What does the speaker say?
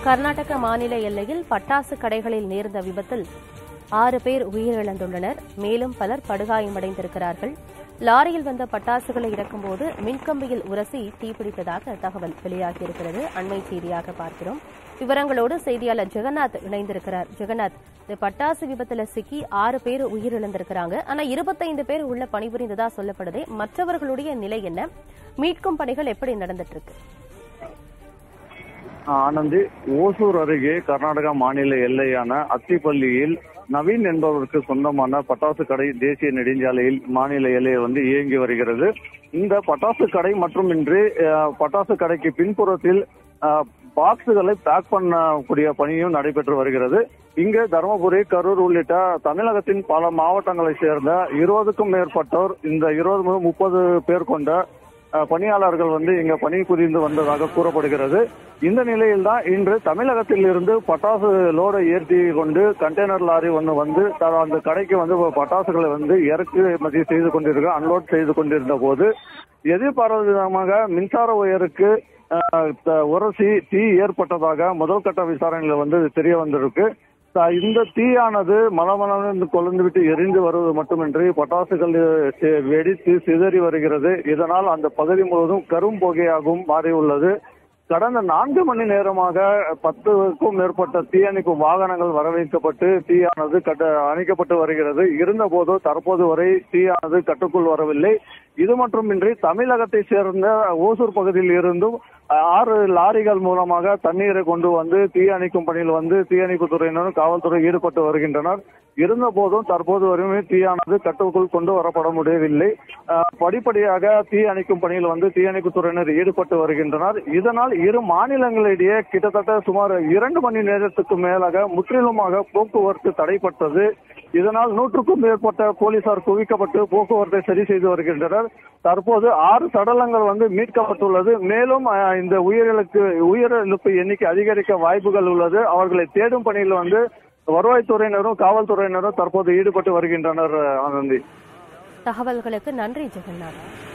கர்நாடக மாநில எல்லையில் பட்டாசு கடைகளில் நேர்ந்த விபத்தில் ஆறு பேர் உயிரிழந்துள்ளனர் மேலும் பலர் படுகாயமடைந்திருக்கிறார்கள் லாரியில் வந்த பட்டாசுகளை இறக்கும்போது மின்கம்பியில் உரசி தீப்பிடித்ததாக தகவல் வெளியாகியிருக்கிறது அண்மை செய்தியாக பார்க்கிறோம் விவரங்களோடு செய்தியாளர் ஜெகநாத் இணைந்திருக்கிறார் ஜெகநாத் இந்த பட்டாசு விபத்துல சிக்கி ஆறு பேர் உயிரிழந்திருக்கிறாங்க ஆனா இருபத்தைந்து பேர் உள்ள பணிபுரிந்ததா சொல்லப்படுதே மற்றவர்களுடைய நிலை என்ன மீட்கும் பணிகள் எப்படி நடந்துட்டு இருக்கு ஆனந்தி ஓசூர் அருகே கர்நாடகா மாநில எல்லையான அத்திப்பள்ளியில் நவீன் என்பவருக்கு சொந்தமான பட்டாசு கடை தேசிய நெடுஞ்சாலையில் மாநில எல்லையை வந்து இயங்கி வருகிறது இந்த பட்டாசு கடை மட்டுமின்றி அஹ், பட்டாசு கடைக்கு பின்புறத்தில் அஹ், பாக்ஸுகளை பேக் பண்ணக்கூடிய பணியும் நடைபெற்று வருகிறது இங்கு தருமபுரி கரூர் உள்ளிட்ட தமிழகத்தின் பல மாவட்டங்களை சேர்ந்த இருபதுக்கும் மேற்பட்டோர் இந்த இருபது முதல் முப்பது பேர் கொண்ட அஹ், பணியாளர்கள் வந்து இங்க பணி புரிந்து வந்ததாக கூறப்படுகிறது இந்த நிலையில் தான் இன்று தமிழகத்தில் இருந்து பட்டாசு லோடை ஏற்றி கொண்டு கண்டெய்னர் லாரி ஒன்று வந்து த- அந்த கடைக்கு வந்து பட்டாசுகளை வந்து இறக்குமதி செய்து கொண்டிருக்க அன்லோட் செய்து கொண்டிருந்த போது எதிர்பாராத விதமாக மின்சார உயருக்கு அஹ், த- உரசி தீ ஏற்பட்டதாக முதல் கட்ட விசாரணையில் வந்து தெரிய வந்திருக்கு த- இந்த தீயானது மலமலந்து கொழுந்துவிட்டு எரிந்து வருவது மட்டுமின்றி பட்டாசுகள் சி- வெடித்து சிதறி வருகிறது இதனால் அந்த பகுதி முழுவதும் கரும் புகையாகவும் மாறியுள்ளது கடந்த நான்கு மணி நேரமாக பத்துக்கும் மேற்பட்ட தீயணைப்பு வாகனங்கள் வரவைக்கப்பட்டு தீயானது கட்ட அணைக்கப்பட்டு வருகிறது இருந்த போதோ தற்போது வரை தீயானது கட்டுக்குள் வரவில்லை இது மட்டுமின்றி தமிழகத்தை சேர்ந்த ஓசூர் பகுதியில் இருந்தும் ஆறு லாரிகள் மூலமாக தண்ணீரை கொண்டு வந்து தீயணைக்கும் பணியில் வந்து தீயணைப்பு துறையினரும் காவல்துறை ஈடுபட்டு வருகின்றனர் இருந்த போதும் தற்போது வரையுமே தீயானது கட்டுக்குள் கொண்டு வரப்பட முடியவில்லை அஹ், படிப்படியாக தீ அணைக்கும் பணியில் வந்து தீயணைப்பு துறையினர் ஈடுபட்டு வருகின்றனர் இதனால் இரு மாநிலங்களிடையே கிட்டத்தட்ட சுமார் இரண்டு மணி நேரத்துக்கு மேலாக முற்றிலுமாக போக்குவரத்து தடைப்பட்டது இதனால் நூற்றுக்கும் மேற்பட்ட போலீசார் குவிக்கப்பட்டு போக்குவரத்தை சரி செய்து வருகின்றனர் தற்போது ஆறு சடலங்கள் வந்து மீட்கப்பட்டுள்ளது மேலும் அஹ், இந்த உயிரிழப்பு உயிரிழப்பு எண்ணிக்கை அதிகரிக்க வாய்ப்புகள் உள்ளது அவர்களை தேடும் பணியில் வந்து வருவாய்த்துறையினரும் காவல்துறையினரும் தற்போது ஈடுபட்டு வருகின்றனர் ஆனந்தி தகவல்களுக்கு நன்றி ஜெகநாத்